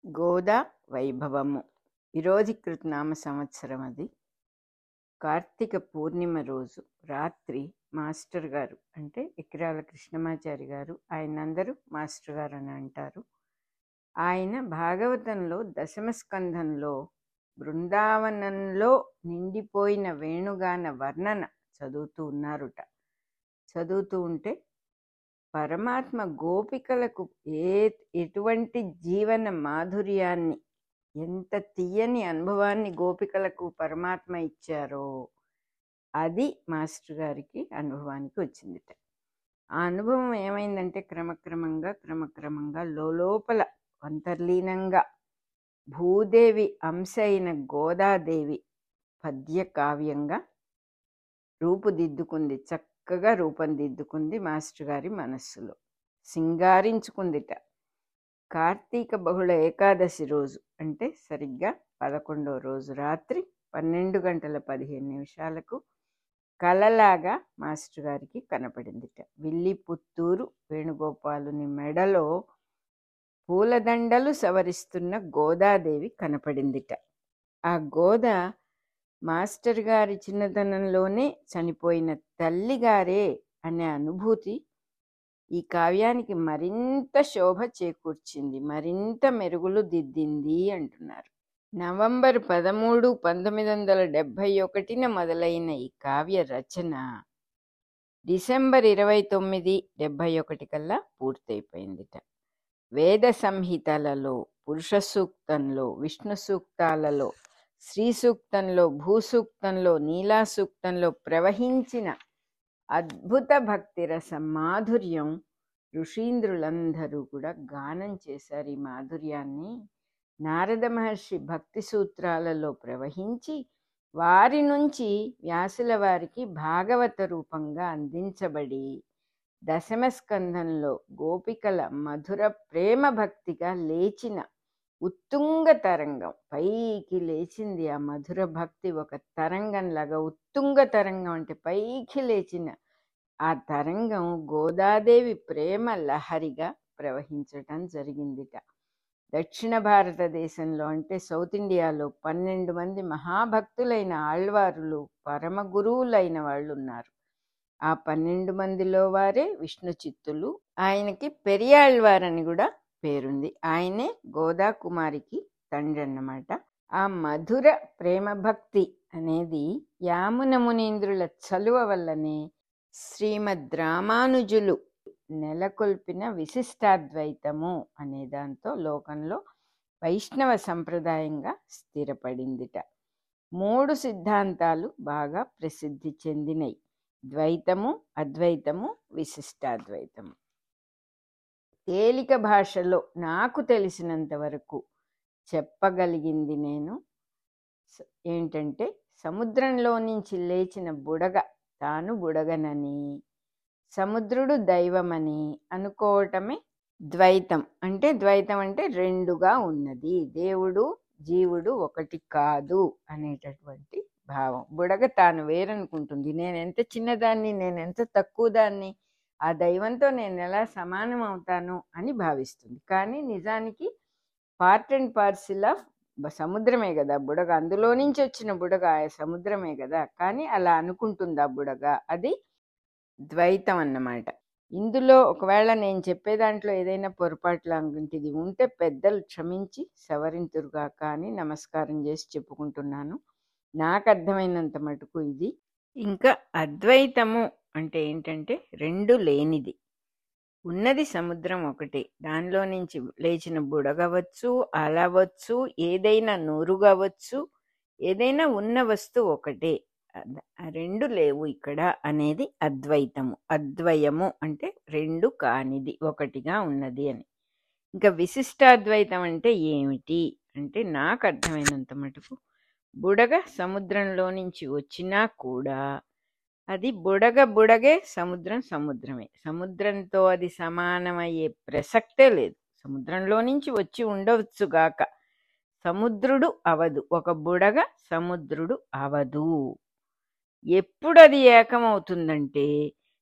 గోదా వైభవము విరోధికృత నామ సంవత్సరం అది కార్తీక పూర్ణిమ రోజు రాత్రి మాస్టర్ గారు అంటే ఇక్రాల కృష్ణమాచారి గారు ఆయన అందరూ మాస్టర్ గారు అని అంటారు ఆయన భాగవతంలో దశమ స్కంధంలో బృందావనంలో నిండిపోయిన వేణుగాన వర్ణన చదువుతూ ఉన్నారుట చదువుతూ ఉంటే పరమాత్మ గోపికలకు ఏ ఎటువంటి జీవన మాధుర్యాన్ని ఎంత తీయని అనుభవాన్ని గోపికలకు పరమాత్మ ఇచ్చారో అది మాస్టర్ గారికి అనుభవానికి వచ్చిందిట ఆ అనుభవం ఏమైందంటే క్రమక్రమంగా క్రమక్రమంగా లోపల అంతర్లీనంగా భూదేవి అంశ అయిన గోదాదేవి పద్య కావ్యంగా రూపుదిద్దుకుంది చక్కగా రూపం దిద్దుకుంది మాస్టర్ గారి మనస్సులో సింగారించుకుందిట కార్తీక బహుళ ఏకాదశి రోజు అంటే సరిగ్గా పదకొండవ రోజు రాత్రి పన్నెండు గంటల పదిహేను నిమిషాలకు కలలాగా మాస్టర్ గారికి కనపడిందిట విల్లి పుత్తూరు వేణుగోపాలుని మెడలో పూలదండలు సవరిస్తున్న గోదాదేవి కనపడిందిట ఆ గోద మాస్టర్ గారి చిన్నతనంలోనే చనిపోయిన తల్లిగారే అనే అనుభూతి ఈ కావ్యానికి మరింత శోభ చేకూర్చింది మరింత మెరుగులు దిద్దింది అంటున్నారు నవంబర్ పదమూడు పంతొమ్మిది వందల డెబ్భై ఒకటిన మొదలైన ఈ కావ్య రచన డిసెంబర్ ఇరవై తొమ్మిది డెబ్భై ఒకటి కల్లా పూర్తయిపోయిందిట వేద సంహితలలో పురుష సూక్తంలో విష్ణు సూక్తాలలో శ్రీ సూక్తంలో భూసూక్తంలో నీలా సూక్తంలో ప్రవహించిన అద్భుత భక్తి రసం మాధుర్యం ఋషీంద్రులందరూ కూడా గానం చేశారు ఈ మాధుర్యాన్ని నారద మహర్షి భక్తి సూత్రాలలో ప్రవహించి వారి నుంచి వ్యాసుల వారికి భాగవత రూపంగా అందించబడి దశమ స్కంధంలో గోపికల మధుర ప్రేమ భక్తిగా లేచిన ఉత్తుంగ తరంగం పైకి లేచింది ఆ మధుర భక్తి ఒక తరంగంలాగా ఉత్తుంగ తరంగం అంటే పైకి లేచిన ఆ తరంగం గోదాదేవి ప్రేమ లహరిగా ప్రవహించటం జరిగిందిట దక్షిణ భారతదేశంలో అంటే సౌత్ ఇండియాలో పన్నెండు మంది మహాభక్తులైన ఆళ్వారులు పరమ గురువులైన వాళ్ళు ఉన్నారు ఆ పన్నెండు మందిలో వారే విష్ణు చిత్తులు ఆయనకి పెరియాళ్వారని కూడా పేరుంది ఆయనే గోదా కుమారికి తండ్రి అన్నమాట ఆ మధుర ప్రేమ భక్తి అనేది యామున మునీంద్రుల చలువ వల్లనే శ్రీమద్ రామానుజులు నెలకొల్పిన విశిష్టాద్వైతము అనే దాంతో లోకంలో వైష్ణవ సంప్రదాయంగా స్థిరపడిందిట మూడు సిద్ధాంతాలు బాగా ప్రసిద్ధి చెందినవి ద్వైతము అద్వైతము విశిష్టాద్వైతము తేలిక భాషలో నాకు తెలిసినంత వరకు చెప్పగలిగింది నేను ఏంటంటే సముద్రంలో నుంచి లేచిన బుడగ తాను బుడగనని సముద్రుడు దైవమని అనుకోవటమే ద్వైతం అంటే ద్వైతం అంటే రెండుగా ఉన్నది దేవుడు జీవుడు ఒకటి కాదు అనేటటువంటి భావం బుడగ తాను వేరనుకుంటుంది నేను ఎంత చిన్నదాన్ని నేను ఎంత తక్కువ దాన్ని ఆ దైవంతో నేను ఎలా సమానం అవుతాను అని భావిస్తుంది కానీ నిజానికి పార్ట్ అండ్ పార్సిల్ ఆఫ్ సముద్రమే కదా బుడగ అందులో నుంచి వచ్చిన బుడగ ఆ సముద్రమే కదా కానీ అలా అనుకుంటుంది ఆ బుడగ అది ద్వైతం అన్నమాట ఇందులో ఒకవేళ నేను చెప్పే దాంట్లో ఏదైనా పొరపాటు లాంటిది ఉంటే పెద్దలు క్షమించి సవరింతురుగా కానీ నమస్కారం చేసి చెప్పుకుంటున్నాను నాకు అర్థమైనంత మటుకు ఇది ఇంకా అద్వైతము అంటే ఏంటంటే రెండు లేనిది ఉన్నది సముద్రం ఒకటే దానిలో నుంచి లేచిన బుడగవచ్చు అలవచ్చు ఏదైనా నూరుగవచ్చు ఏదైనా ఉన్న వస్తువు ఒకటే రెండు లేవు ఇక్కడ అనేది అద్వైతము అద్వయము అంటే రెండు కానిది ఒకటిగా ఉన్నది అని ఇంకా విశిష్టాద్వైతం అంటే ఏమిటి అంటే నాకు అర్థమైనంత మటుకు బుడగ సముద్రంలో నుంచి వచ్చినా కూడా అది బుడగ బుడగే సముద్రం సముద్రమే సముద్రంతో అది సమానమయ్యే ప్రసక్తే లేదు సముద్రంలో నుంచి వచ్చి ఉండవచ్చుగాక సముద్రుడు అవదు ఒక బుడగ సముద్రుడు అవదు ఎప్పుడు అది ఏకమవుతుందంటే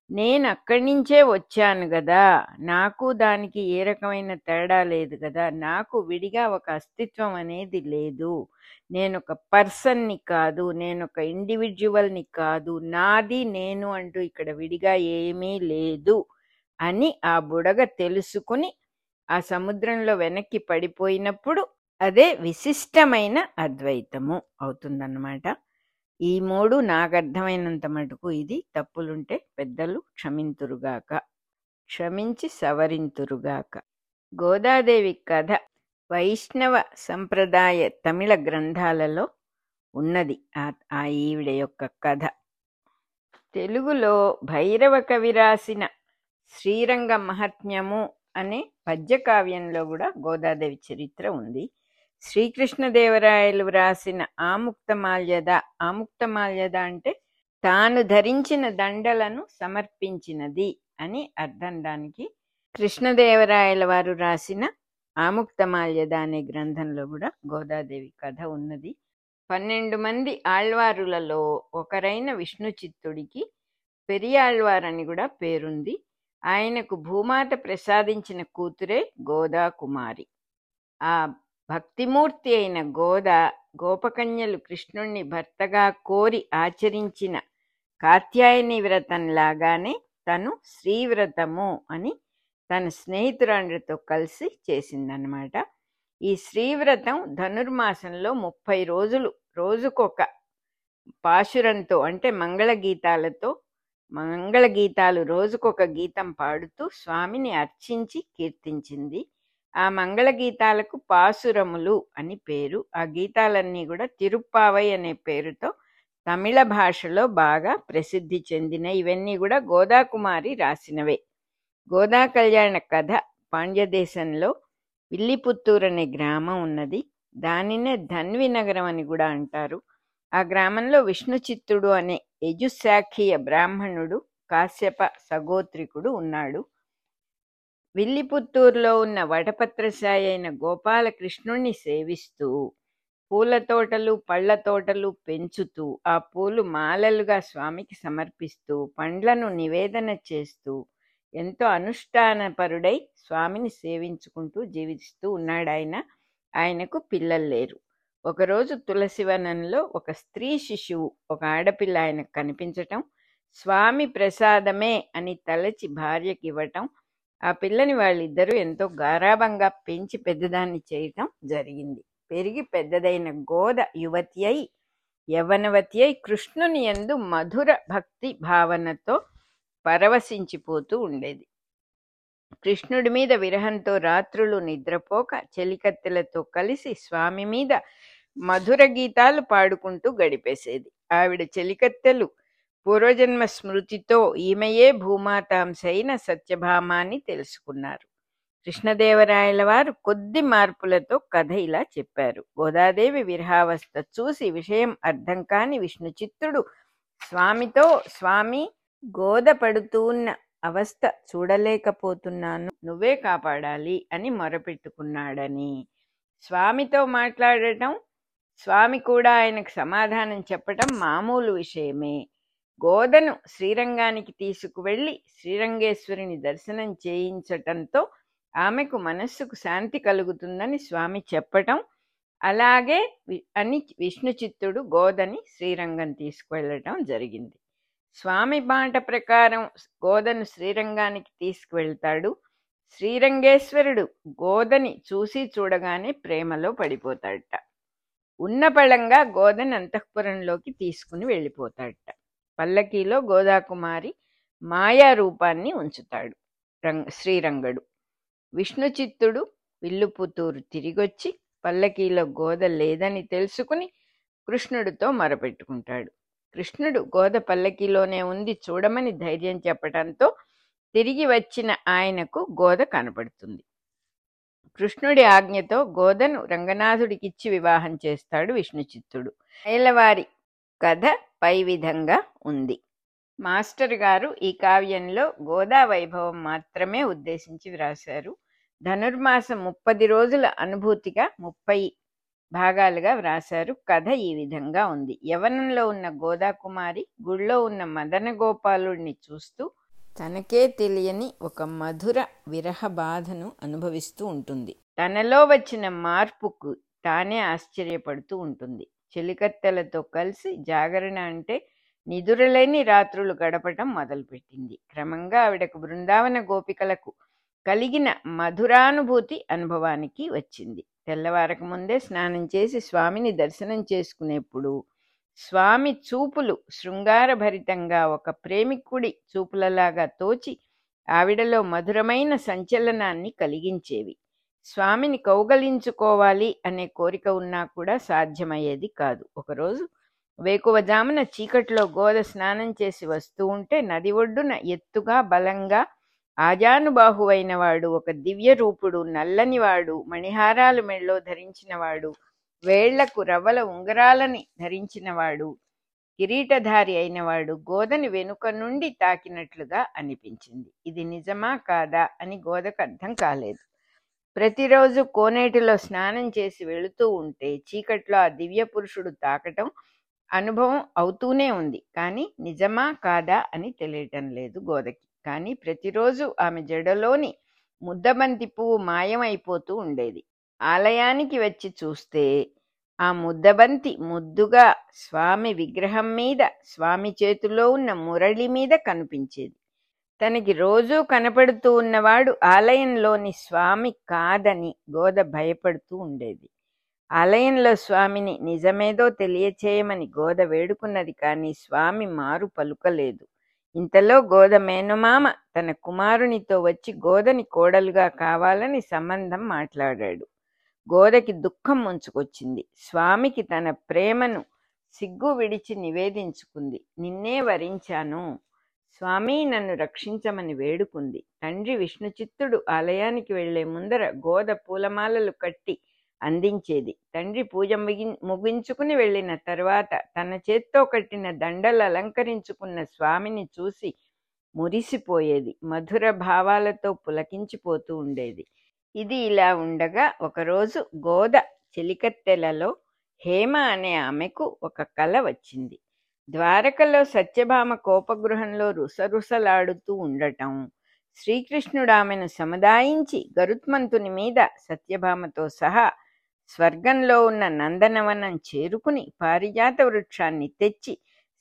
నేను అక్కడి నుంచే వచ్చాను కదా నాకు దానికి ఏ రకమైన తేడా లేదు కదా నాకు విడిగా ఒక అస్తిత్వం అనేది లేదు నేను ఒక పర్సన్ని కాదు నేను ఒక ఇండివిజువల్ని కాదు నాది నేను అంటూ ఇక్కడ విడిగా ఏమీ లేదు అని ఆ బుడగ తెలుసుకుని ఆ సముద్రంలో వెనక్కి పడిపోయినప్పుడు అదే విశిష్టమైన అద్వైతము అవుతుందన్నమాట ఈ మూడు నాకు అర్థమైనంత మటుకు ఇది తప్పులుంటే పెద్దలు క్షమింతురుగాక క్షమించి సవరింతురుగాక గోదాదేవి కథ వైష్ణవ సంప్రదాయ తమిళ గ్రంథాలలో ఉన్నది ఆ ఆ ఈవిడ యొక్క కథ తెలుగులో భైరవ కవి రాసిన శ్రీరంగ మహాత్మ్యము అనే పద్యకావ్యంలో కూడా గోదాదేవి చరిత్ర ఉంది శ్రీకృష్ణదేవరాయలు వ్రాసిన ఆముక్తమాల్యద ఆముక్తమాల్యద అంటే తాను ధరించిన దండలను సమర్పించినది అని అర్థం దానికి కృష్ణదేవరాయల వారు రాసిన ఆముక్తమాల్యద అనే గ్రంథంలో కూడా గోదాదేవి కథ ఉన్నది పన్నెండు మంది ఆళ్వారులలో ఒకరైన విష్ణు చిత్తుడికి పెరియాళ్వారని కూడా పేరుంది ఆయనకు భూమాత ప్రసాదించిన కూతురే గోదా కుమారి ఆ భక్తిమూర్తి అయిన గోద గోపకన్యలు కృష్ణుణ్ణి భర్తగా కోరి ఆచరించిన కాత్యాయని వ్రతం లాగానే తను శ్రీవ్రతము అని తన స్నేహితురాండ్రతో కలిసి చేసిందనమాట ఈ శ్రీవ్రతం ధనుర్మాసంలో ముప్పై రోజులు రోజుకొక పాశురంతో అంటే మంగళ గీతాలతో మంగళ గీతాలు రోజుకొక గీతం పాడుతూ స్వామిని అర్చించి కీర్తించింది ఆ మంగళ గీతాలకు పాసురములు అని పేరు ఆ గీతాలన్నీ కూడా తిరుప్పావై అనే పేరుతో తమిళ భాషలో బాగా ప్రసిద్ధి చెందిన ఇవన్నీ కూడా గోదాకుమారి రాసినవే గోదా కళ్యాణ కథ పాండ్యదేశంలో విల్లిపుత్తూరు అనే గ్రామం ఉన్నది దానినే ధన్వి నగరం అని కూడా అంటారు ఆ గ్రామంలో విష్ణు చిత్తుడు అనే యజుశాఖీయ బ్రాహ్మణుడు కాశ్యప సగోత్రికుడు ఉన్నాడు విల్లిపుత్తూరులో ఉన్న వటపత్రశాయి అయిన గోపాలకృష్ణుణ్ణి సేవిస్తూ పూల తోటలు పళ్ళ తోటలు పెంచుతూ ఆ పూలు మాలలుగా స్వామికి సమర్పిస్తూ పండ్లను నివేదన చేస్తూ ఎంతో అనుష్ఠానపరుడై స్వామిని సేవించుకుంటూ జీవిస్తూ ఉన్నాడు ఆయన ఆయనకు పిల్లలు లేరు ఒకరోజు తులసివనంలో ఒక స్త్రీ శిశువు ఒక ఆడపిల్ల ఆయనకు కనిపించటం స్వామి ప్రసాదమే అని తలచి భార్యకి ఇవ్వటం ఆ పిల్లని వాళ్ళిద్దరూ ఎంతో గారాబంగా పెంచి పెద్దదాన్ని చేయటం జరిగింది పెరిగి పెద్దదైన గోద యువతి అయి యవనవతి అయి కృష్ణుని ఎందు మధుర భక్తి భావనతో పరవశించిపోతూ ఉండేది కృష్ణుడి మీద విరహంతో రాత్రులు నిద్రపోక చెలికత్తెలతో కలిసి స్వామి మీద మధుర గీతాలు పాడుకుంటూ గడిపేసేది ఆవిడ చెలికత్తెలు పూర్వజన్మ స్మృతితో ఈమెయే భూమాతాంశైన సత్యభామాని తెలుసుకున్నారు కృష్ణదేవరాయల వారు కొద్ది మార్పులతో కథ ఇలా చెప్పారు గోదాదేవి విరహావస్థ చూసి విషయం అర్థం కాని విష్ణు చిత్తుడు స్వామితో స్వామి గోద పడుతూ ఉన్న అవస్థ చూడలేకపోతున్నాను నువ్వే కాపాడాలి అని మొరపెట్టుకున్నాడని స్వామితో మాట్లాడటం స్వామి కూడా ఆయనకు సమాధానం చెప్పటం మామూలు విషయమే గోదను శ్రీరంగానికి తీసుకువెళ్ళి శ్రీరంగేశ్వరిని దర్శనం చేయించటంతో ఆమెకు మనస్సుకు శాంతి కలుగుతుందని స్వామి చెప్పటం అలాగే వి- అని విష్ణు చిత్తుడు గోదని శ్రీరంగం తీసుకువెళ్ళటం జరిగింది స్వామి మాట ప్రకారం గోదను శ్రీరంగానికి తీసుకువెళ్తాడు శ్రీరంగేశ్వరుడు గోదని చూసి చూడగానే ప్రేమలో పడిపోతాడట ఉన్న పళంగా గోదని అంతఃపురంలోకి తీసుకుని వెళ్ళిపోతాడట పల్లకీలో గోదాకుమారి మాయా రూపాన్ని ఉంచుతాడు రంగ శ్రీరంగడు విష్ణు చిత్తుడు విల్లుపుతూరు తిరిగొచ్చి పల్లకీలో గోద లేదని తెలుసుకుని కృష్ణుడితో మొరపెట్టుకుంటాడు కృష్ణుడు గోద పల్లకీలోనే ఉంది చూడమని ధైర్యం చెప్పటంతో తిరిగి వచ్చిన ఆయనకు గోద కనపడుతుంది కృష్ణుడి ఆజ్ఞతో గోదను రంగనాథుడికిచ్చి వివాహం చేస్తాడు విష్ణు చిత్తుడు ఐలవారి కథ పై విధంగా ఉంది మాస్టర్ గారు ఈ కావ్యంలో గోదా వైభవం మాత్రమే ఉద్దేశించి వ్రాశారు ధనుర్మాసం ముప్పది రోజుల అనుభూతిగా ముప్పై భాగాలుగా వ్రాశారు కథ ఈ విధంగా ఉంది యవనంలో ఉన్న గోదా కుమారి గుళ్ళో ఉన్న మదన గోపాలుడిని చూస్తూ తనకే తెలియని ఒక మధుర విరహ బాధను అనుభవిస్తూ ఉంటుంది తనలో వచ్చిన మార్పుకు తానే ఆశ్చర్యపడుతూ ఉంటుంది చెలికత్తెలతో కలిసి జాగరణ అంటే నిదురలేని రాత్రులు గడపటం మొదలుపెట్టింది క్రమంగా ఆవిడకు బృందావన గోపికలకు కలిగిన మధురానుభూతి అనుభవానికి వచ్చింది తెల్లవారక ముందే స్నానం చేసి స్వామిని దర్శనం చేసుకునేప్పుడు స్వామి చూపులు శృంగారభరితంగా ఒక ప్రేమికుడి చూపులలాగా తోచి ఆవిడలో మధురమైన సంచలనాన్ని కలిగించేవి స్వామిని కౌగలించుకోవాలి అనే కోరిక ఉన్నా కూడా సాధ్యమయ్యేది కాదు ఒకరోజు వేకువజామున చీకట్లో గోద స్నానం చేసి వస్తూ ఉంటే నది ఒడ్డున ఎత్తుగా బలంగా ఆజానుబాహువైన వాడు ఒక దివ్య రూపుడు నల్లనివాడు మణిహారాలు మెళ్ళో ధరించినవాడు వేళ్లకు రవ్వల ఉంగరాలని ధరించినవాడు కిరీటధారి అయినవాడు గోదని వెనుక నుండి తాకినట్లుగా అనిపించింది ఇది నిజమా కాదా అని గోదకు అర్థం కాలేదు ప్రతిరోజు కోనేటిలో స్నానం చేసి వెళుతూ ఉంటే చీకట్లో ఆ దివ్య పురుషుడు తాకటం అనుభవం అవుతూనే ఉంది కానీ నిజమా కాదా అని తెలియటం లేదు గోదకి కానీ ప్రతిరోజు ఆమె జడలోని ముద్దబంతి పువ్వు మాయమైపోతూ ఉండేది ఆలయానికి వచ్చి చూస్తే ఆ ముద్దబంతి ముద్దుగా స్వామి విగ్రహం మీద స్వామి చేతిలో ఉన్న మురళి మీద కనిపించేది తనకి రోజూ కనపడుతూ ఉన్నవాడు ఆలయంలోని స్వామి కాదని గోద భయపడుతూ ఉండేది ఆలయంలో స్వామిని నిజమేదో తెలియచేయమని గోద వేడుకున్నది కానీ స్వామి మారు పలుకలేదు ఇంతలో గోద మేనమామ తన కుమారునితో వచ్చి గోదని కోడలుగా కావాలని సంబంధం మాట్లాడాడు గోదకి దుఃఖం ముంచుకొచ్చింది స్వామికి తన ప్రేమను సిగ్గు విడిచి నివేదించుకుంది నిన్నే వరించాను స్వామి నన్ను రక్షించమని వేడుకుంది తండ్రి విష్ణుచిత్తుడు ఆలయానికి వెళ్లే ముందర గోద పూలమాలలు కట్టి అందించేది తండ్రి పూజ ముగి ముగించుకుని వెళ్ళిన తర్వాత తన చేత్తో కట్టిన దండలు అలంకరించుకున్న స్వామిని చూసి మురిసిపోయేది మధుర భావాలతో పులకించిపోతూ ఉండేది ఇది ఇలా ఉండగా ఒకరోజు గోద చెలికత్తెలలో హేమ అనే ఆమెకు ఒక కల వచ్చింది ద్వారకలో సత్యభామ కోపగృహంలో రుసరుసలాడుతూ ఉండటం శ్రీకృష్ణుడు ఆమెను సముదాయించి గరుత్మంతుని మీద సత్యభామతో సహా స్వర్గంలో ఉన్న నందనవనం చేరుకుని పారిజాత వృక్షాన్ని తెచ్చి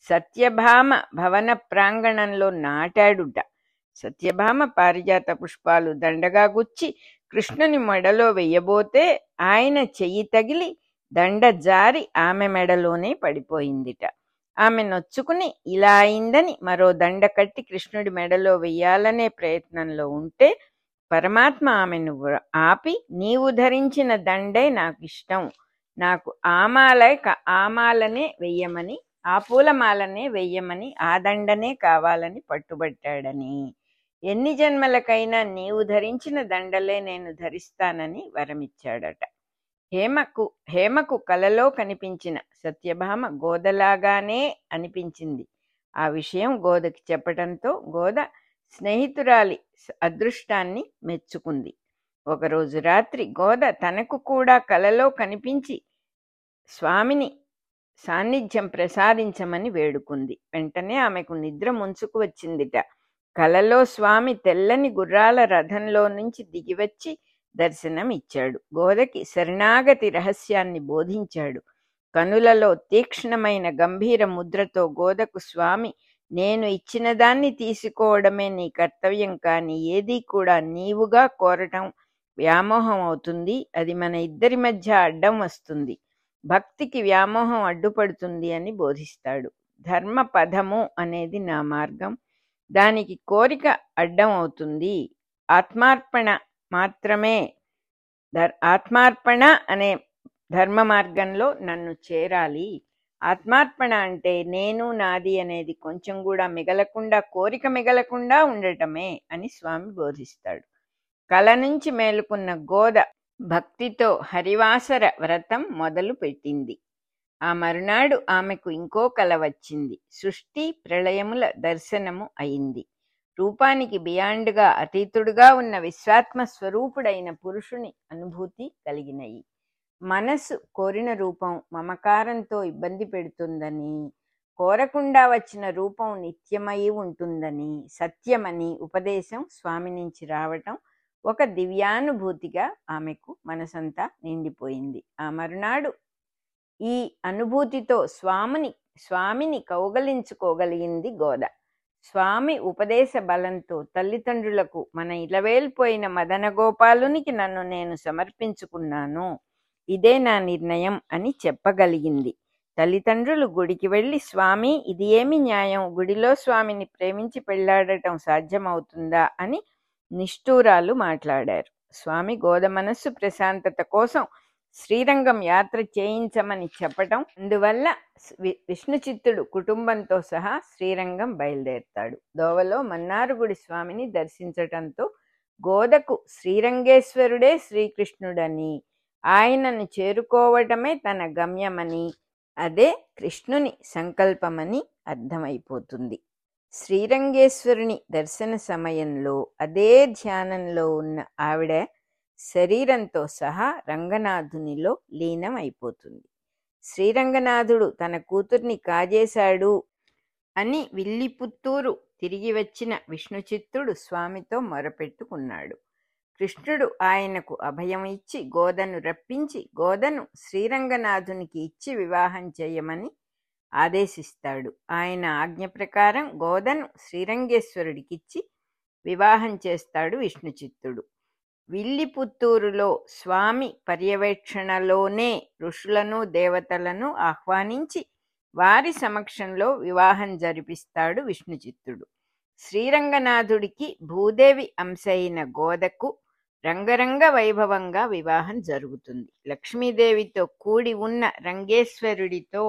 సత్యభామ భవన ప్రాంగణంలో నాటాడుట సత్యభామ పారిజాత పుష్పాలు దండగా గుచ్చి కృష్ణుని మెడలో వెయ్యబోతే ఆయన చెయ్యి తగిలి దండ జారి ఆమె మెడలోనే పడిపోయిందిట ఆమె నొచ్చుకుని ఇలా అయిందని మరో దండ కట్టి కృష్ణుడి మెడలో వెయ్యాలనే ప్రయత్నంలో ఉంటే పరమాత్మ ఆమెను ఆపి నీవు ధరించిన దండే నాకు ఇష్టం నాకు ఆమాలే ఆమాలనే వెయ్యమని ఆ పూలమాలనే వెయ్యమని ఆ దండనే కావాలని పట్టుబట్టాడని ఎన్ని జన్మలకైనా నీవు ధరించిన దండలే నేను ధరిస్తానని వరమిచ్చాడట హేమకు హేమకు కలలో కనిపించిన సత్యభామ గోదలాగానే అనిపించింది ఆ విషయం గోదకి చెప్పటంతో గోద స్నేహితురాలి అదృష్టాన్ని మెచ్చుకుంది ఒకరోజు రాత్రి గోద తనకు కూడా కలలో కనిపించి స్వామిని సాన్నిధ్యం ప్రసాదించమని వేడుకుంది వెంటనే ఆమెకు నిద్ర ముంచుకు వచ్చిందిట కలలో స్వామి తెల్లని గుర్రాల రథంలో నుంచి దిగివచ్చి దర్శనం ఇచ్చాడు గోదకి శరణాగతి రహస్యాన్ని బోధించాడు కనులలో తీక్ష్ణమైన గంభీర ముద్రతో గోదకు స్వామి నేను ఇచ్చిన దాన్ని తీసుకోవడమే నీ కర్తవ్యం కాని ఏదీ కూడా నీవుగా కోరటం వ్యామోహం అవుతుంది అది మన ఇద్దరి మధ్య అడ్డం వస్తుంది భక్తికి వ్యామోహం అడ్డుపడుతుంది అని బోధిస్తాడు ధర్మ పదము అనేది నా మార్గం దానికి కోరిక అడ్డం అవుతుంది ఆత్మార్పణ మాత్రమే ఆత్మార్పణ అనే ధర్మ మార్గంలో నన్ను చేరాలి ఆత్మార్పణ అంటే నేను నాది అనేది కొంచెం కూడా మిగలకుండా కోరిక మిగలకుండా ఉండటమే అని స్వామి బోధిస్తాడు కల నుంచి మేలుకున్న గోద భక్తితో హరివాసర వ్రతం మొదలు పెట్టింది ఆ మరునాడు ఆమెకు ఇంకో కల వచ్చింది సృష్టి ప్రళయముల దర్శనము అయింది రూపానికి బియాండ్గా అతీతుడుగా ఉన్న విశ్వాత్మ స్వరూపుడైన పురుషుని అనుభూతి కలిగినయి మనస్సు కోరిన రూపం మమకారంతో ఇబ్బంది పెడుతుందని కోరకుండా వచ్చిన రూపం నిత్యమై ఉంటుందని సత్యమని ఉపదేశం స్వామి నుంచి రావటం ఒక దివ్యానుభూతిగా ఆమెకు మనసంతా నిండిపోయింది ఆ మరునాడు ఈ అనుభూతితో స్వామిని స్వామిని కౌగలించుకోగలిగింది గోద స్వామి ఉపదేశ బలంతో తల్లిదండ్రులకు మన ఇలవేల్పోయిన మదన గోపాలునికి నన్ను నేను సమర్పించుకున్నాను ఇదే నా నిర్ణయం అని చెప్పగలిగింది తల్లిదండ్రులు గుడికి వెళ్ళి స్వామి ఇది ఏమి న్యాయం గుడిలో స్వామిని ప్రేమించి పెళ్లాడటం సాధ్యమవుతుందా అని నిష్ఠూరాలు మాట్లాడారు స్వామి గోద మనస్సు ప్రశాంతత కోసం శ్రీరంగం యాత్ర చేయించమని చెప్పటం అందువల్ల వి- విష్ణుచిత్తుడు కుటుంబంతో సహా శ్రీరంగం బయలుదేరుతాడు దోవలో మన్నారుగుడి స్వామిని దర్శించటంతో గోదకు శ్రీరంగేశ్వరుడే శ్రీకృష్ణుడని ఆయనను చేరుకోవటమే తన గమ్యమని అదే కృష్ణుని సంకల్పమని అర్థమైపోతుంది శ్రీరంగేశ్వరుని దర్శన సమయంలో అదే ధ్యానంలో ఉన్న ఆవిడ శరీరంతో సహా రంగనాథునిలో లీనం అయిపోతుంది శ్రీరంగనాథుడు తన కూతుర్ని కాజేశాడు అని విల్లిపుత్తూరు తిరిగి వచ్చిన విష్ణుచిత్తుడు స్వామితో మొరపెట్టుకున్నాడు కృష్ణుడు ఆయనకు అభయం ఇచ్చి గోదను రప్పించి గోదను శ్రీరంగనాథునికి ఇచ్చి వివాహం చేయమని ఆదేశిస్తాడు ఆయన ఆజ్ఞ ప్రకారం గోదను శ్రీరంగేశ్వరుడికిచ్చి వివాహం చేస్తాడు విష్ణుచిత్తుడు విల్లిపుత్తూరులో స్వామి పర్యవేక్షణలోనే ఋషులను దేవతలను ఆహ్వానించి వారి సమక్షంలో వివాహం జరిపిస్తాడు విష్ణుచిత్తుడు శ్రీరంగనాథుడికి భూదేవి అంశ అయిన గోదకు రంగరంగ వైభవంగా వివాహం జరుగుతుంది లక్ష్మీదేవితో కూడి ఉన్న రంగేశ్వరుడితో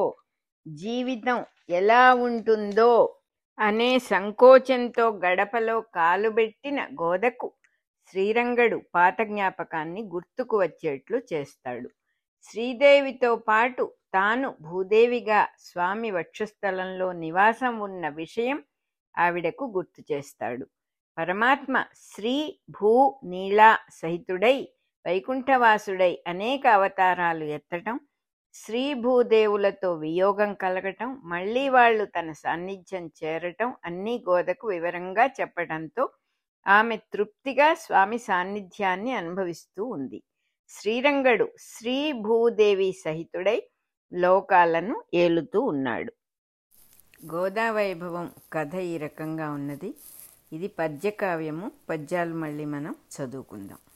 జీవితం ఎలా ఉంటుందో అనే సంకోచంతో గడపలో కాలుబెట్టిన గోదకు శ్రీరంగడు పాత జ్ఞాపకాన్ని గుర్తుకు వచ్చేట్లు చేస్తాడు శ్రీదేవితో పాటు తాను భూదేవిగా స్వామి వక్షస్థలంలో నివాసం ఉన్న విషయం ఆవిడకు గుర్తు చేస్తాడు పరమాత్మ శ్రీ భూ నీలా సహితుడై వైకుంఠవాసుడై అనేక అవతారాలు ఎత్తటం శ్రీ భూదేవులతో వియోగం కలగటం మళ్ళీ వాళ్ళు తన సాన్నిధ్యం చేరటం అన్నీ గోదకు వివరంగా చెప్పడంతో ఆమె తృప్తిగా స్వామి సాన్నిధ్యాన్ని అనుభవిస్తూ ఉంది శ్రీరంగడు శ్రీ భూదేవి సహితుడై లోకాలను ఏలుతూ ఉన్నాడు గోదావైభవం కథ ఈ రకంగా ఉన్నది ఇది పద్యకావ్యము పద్యాలు మళ్ళీ మనం చదువుకుందాం